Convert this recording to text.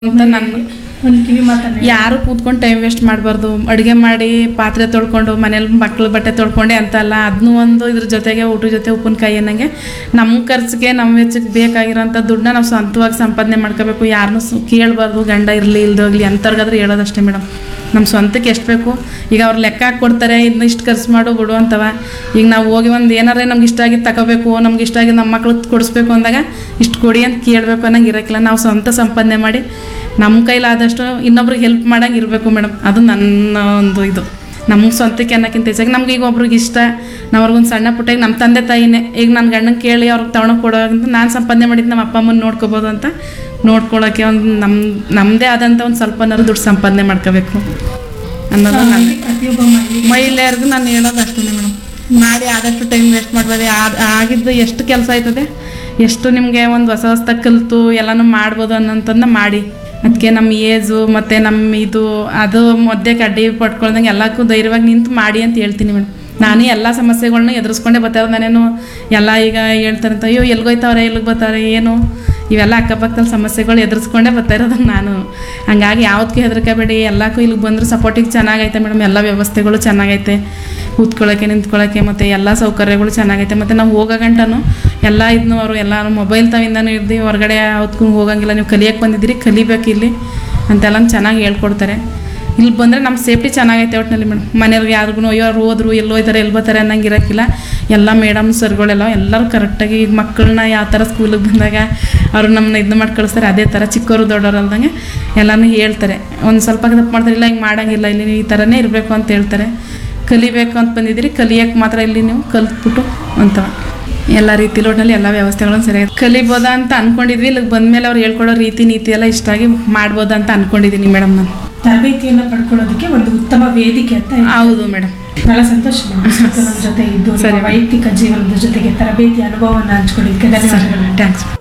ಅಂತ ನನ್ನ ಒಂದು ಕಿವಿ ಮಾತನ್ನ ಯಾರು ಕೂತ್ಕೊಂಡು ಟೈಮ್ ವೇಸ್ಟ್ ಮಾಡಬಾರ್ದು ಅಡುಗೆ ಮಾಡಿ ಪಾತ್ರೆ ತೊಳ್ಕೊಂಡು ಮನೇಲಿ ಮಕ್ಳು ಬಟ್ಟೆ ತೊಳ್ಕೊಂಡೆ ಅಂತಲ್ಲ ಅದನ್ನೂ ಒಂದು ಇದ್ರ ಜೊತೆಗೆ ಊಟದ ಜೊತೆ ಉಪ್ಪಿನಕಾಯಿ ಅನ್ನಂಗೆ ನಮ್ಮ ಖರ್ಚಿಗೆ ನಮ್ಮ ವೆಚ್ಚಕ್ಕೆ ಬೇಕಾಗಿರೋಂಥ ದುಡ್ಡನ್ನ ನಾವು ಸ್ವಂತವಾಗಿ ಸಂಪಾದನೆ ಮಾಡ್ಕೋಬೇಕು ಯಾರನ್ನೂ ಸು ಕೇಳಬಾರ್ದು ಗಂಡ ಇರಲಿ ಇಲ್ದೋಗ್ಲಿ ಅಂಥವ್ರಿಗಾದ್ರೆ ಹೇಳೋದಷ್ಟೇ ಮೇಡಮ್ ನಮ್ಮ ಸ್ವಂತಕ್ಕೆ ಎಷ್ಟು ಬೇಕು ಈಗ ಅವ್ರು ಲೆಕ್ಕ ಹಾಕಿ ಕೊಡ್ತಾರೆ ಇದನ್ನ ಇಷ್ಟು ಖರ್ಚು ಮಾಡು ಬಿಡು ಅಂತವ ಈಗ ನಾವು ಹೋಗಿ ಒಂದು ಏನಾರೇ ನಮ್ಗೆ ಇಷ್ಟ ಆಗಿದ್ದು ತಗೋಬೇಕು ನಮ್ಗೆ ಇಷ್ಟ ಆಗಿದ್ದು ನಮ್ಮ ಮಕ್ಳು ಕೊಡಿಸ್ಬೇಕು ಅಂದಾಗ ಇಷ್ಟು ಕೊಡಿ ಅಂತ ಕೇಳಬೇಕು ಅನ್ನಂಗೆ ಇರೋಕ್ಕಿಲ್ಲ ನಾವು ಸ್ವಂತ ಸಂಪಾದನೆ ಮಾಡಿ ನಮ್ಮ ಕೈಲಾದಷ್ಟು ಇನ್ನೊಬ್ರಿಗೆ ಹೆಲ್ಪ್ ಮಾಡಂಗೆ ಇರಬೇಕು ಮೇಡಮ್ ಅದು ನನ್ನ ಒಂದು ಇದು ನಮ್ಗೆ ಸ್ವಂತಕ್ಕೆ ಅನ್ನೋಕ್ಕಿಂತ ಹೆಚ್ಚಾಗಿ ನಮ್ಗೆ ಈಗ ಒಬ್ರಿಗೆ ಇಷ್ಟ ನಾವು ಅವ್ರಿಗೊಂದು ಸಣ್ಣ ಪುಟ್ಟ ಈಗ ನಮ್ಮ ತಂದೆ ತಾಯಿನೇ ಈಗ ನನ್ನ ಗಂಡನ ಕೇಳಿ ಅವ್ರಿಗೆ ತಗೊಳಕ್ಕೆ ಕೊಡೋಕ್ಕಿಂತ ನಾನು ಸಂಪಾದನೆ ಮಾಡಿದ್ದು ನಮ್ಮ ಅಪ್ಪ ಅಮ್ಮನ ನೋಡ್ಕೋಬೋದು ಅಂತ ನೋಡ್ಕೊಳ್ಳೋಕ್ಕೆ ಒಂದು ನಮ್ಮ ನಮ್ಮದೇ ಆದಂಥ ಒಂದು ಸ್ವಲ್ಪನಾದ್ರು ದುಡ್ಡು ಸಂಪಾದನೆ ಮಾಡ್ಕೋಬೇಕು ಅನ್ನೋದು ನನ್ನ ಪ್ರತಿಯೊಬ್ಬ ಮಹಿಳೆ ಮಹಿಳೆಯರಿಗೂ ನಾನು ಹೇಳೋದು ಅಷ್ಟೇ ಮೇಡಮ್ ಮಾಡಿ ಆದಷ್ಟು ಟೈಮ್ ವೇಸ್ಟ್ ಮಾಡಬೇಡಿ ಆಗಿದ್ದು ಎಷ್ಟು ಕೆಲಸ ಆಯ್ತದೆ ಎಷ್ಟು ನಿಮಗೆ ಒಂದು ಹೊಸ ಹೊಸ ಕಲಿತು ಎಲ್ಲನೂ ಮಾಡ್ಬೋದು ಅನ್ನೋಂಥದ್ದನ್ನ ಮಾಡಿ ಅದಕ್ಕೆ ನಮ್ಮ ಏಜು ಮತ್ತು ನಮ್ಮ ಇದು ಅದು ಮಧ್ಯೆ ಅಡ್ಡಿ ಪಟ್ಕೊಳ್ದಂಗೆ ಎಲ್ಲಕ್ಕೂ ಧೈರ್ಯವಾಗಿ ನಿಂತು ಮಾಡಿ ಅಂತ ಹೇಳ್ತೀನಿ ಮೇಡಮ್ ನಾನು ಎಲ್ಲ ಸಮಸ್ಯೆಗಳ್ನ ಎದುರಿಸ್ಕೊಂಡೇ ಬರ್ತಾ ನಾನೇನು ಎಲ್ಲ ಈಗ ಹೇಳ್ತಾರಂತ ಅಯ್ಯೋ ಎಲ್ಗೋಯ್ತವ್ರೆ ಎಲ್ಲಿಗೆ ಬರ್ತಾರೆ ಏನು ಇವೆಲ್ಲ ಅಕ್ಕಪಕ್ಕದಲ್ಲಿ ಸಮಸ್ಯೆಗಳು ಎದುರಿಸ್ಕೊಂಡೇ ಬರ್ತಾ ಇರೋದು ನಾನು ಹಂಗಾಗಿ ಯಾವ್ದಕ್ಕೂ ಹೆದರ್ಕೋಬೇಡಿ ಎಲ್ಲಕ್ಕೂ ಇಲ್ಲಿಗೆ ಬಂದರೂ ಸಪೋರ್ಟಿಗೆ ಚೆನ್ನಾಗೈತೆ ಮೇಡಮ್ ಎಲ್ಲ ವ್ಯವಸ್ಥೆಗಳು ಚೆನ್ನಾಗೈತೆ ಕೂತ್ಕೊಳ್ಳೋಕ್ಕೆ ನಿಂತ್ಕೊಳ್ಳೋಕ್ಕೆ ಮತ್ತು ಎಲ್ಲ ಸೌಕರ್ಯಗಳು ಚೆನ್ನಾಗೈತೆ ಮತ್ತು ನಾವು ಹೋಗೋ ಗಂಟನು ಎಲ್ಲ ಇದನ್ನು ಅವರು ಎಲ್ಲ ಮೊಬೈಲ್ ತಾವಿಂದನೂ ಇರ್ದು ಹೊರಗಡೆ ಹೊತ್ಕೊಂಡು ಹೋಗಂಗಿಲ್ಲ ನೀವು ಕಲಿಯಕ್ಕೆ ಬಂದಿದ್ದೀರಿ ಕಲಿಬೇಕು ಇಲ್ಲಿ ಅಂತೆಲ್ಲ ಚೆನ್ನಾಗಿ ಹೇಳ್ಕೊಡ್ತಾರೆ ಇಲ್ಲಿ ಬಂದರೆ ನಮ್ಮ ಸೇಫ್ಟಿ ಚೆನ್ನಾಗೈತೆ ಒಟ್ಟಿನಲ್ಲಿ ಮೇಡಮ್ ಮನೆಯವ್ರಿಗೆ ಯಾರಿಗೂ ಅಯ್ಯೋ ಅವ್ರು ಹೋದ್ರು ಎಲ್ಲಿ ಹೋಯ್ತಾರೆ ಎಲ್ಲಿ ಬರ್ತಾರೆ ಅನ್ನಂಗೆ ಇರೋಕ್ಕಿಲ್ಲ ಎಲ್ಲ ಮೇಡಮ್ ಸರ್ಗಳೆಲ್ಲ ಎಲ್ಲರೂ ಕರೆಕ್ಟಾಗಿ ಈಗ ಮಕ್ಕಳನ್ನ ಯಾವ ಥರ ಸ್ಕೂಲಿಗೆ ಬಂದಾಗ ಅವ್ರು ನಮ್ಮನ್ನ ಇದನ್ನ ಮಾಡಿ ಕಳಿಸ್ತಾರೆ ಅದೇ ಥರ ಚಿಕ್ಕವರು ದೊಡ್ಡವರು ಅಲ್ದಂಗೆ ಎಲ್ಲನೂ ಹೇಳ್ತಾರೆ ಒಂದು ಸ್ವಲ್ಪ ತಪ್ಪು ಮಾಡ್ತಾರೆ ಇಲ್ಲ ಹಿಂಗೆ ಮಾಡೋಂಗಿಲ್ಲ ಇಲ್ಲಿ ನೀವು ಈ ಥರನೇ ಇರಬೇಕು ಅಂತ ಹೇಳ್ತಾರೆ ಕಲಿಬೇಕು ಅಂತ ಬಂದಿದ್ದೀರಿ ಕಲಿಯಕ್ಕೆ ಮಾತ್ರ ಇಲ್ಲಿ ನೀವು ಕಲ್ತ್ಬಿಟ್ಟು ಅಂತ ಎಲ್ಲ ರೀತಿ ಒಟ್ಟಿನಲ್ಲಿ ಎಲ್ಲ ವ್ಯವಸ್ಥೆಗಳನ್ನು ಸರಿಯಾಗಿ ಕಲಿಬೋದಾ ಅಂತ ಅನ್ಕೊಂಡಿದ್ವಿ ಇಲ್ಲಿಗೆ ಬಂದಮೇಲೆ ಅವ್ರು ಹೇಳ್ಕೊಡೋ ರೀತಿ ನೀತಿ ಎಲ್ಲ ಇಷ್ಟಾಗಿ ಮಾಡ್ಬೋದಾ ಅಂತ ಅನ್ಕೊಂಡಿದ್ದೀನಿ ಮೇಡಮ್ ನಾನು ತರಬೇತಿಯನ್ನ ಪಡ್ಕೊಳ್ಳೋದಕ್ಕೆ ಒಂದು ಉತ್ತಮ ವೇದಿಕೆ ಅಂತ ಹೇಳಿ. ಹೌದು ಮೇಡಮ್ ಬಹಳ ಸಂತೋಷ ಮೇಡಮ್. ಇಷ್ಟೊತ್ತು ನಮ್ಮ ಜೊತೆ ಇದ್ದು ನಿಮ್ಮ ಸರಿ. ವೈಯಕ್ತಿಕ ಜೀವನದ ಜೊತೆಗೆ ತರಬೇತಿ ಅನುಭವವನ್ನು ಹಂಚ್ಕೊಂಡಿದ್ದಕ್ಕೆ ಧನ್ಯವಾದಗಳು ಥ್ಯಾಂಕ್ಸ್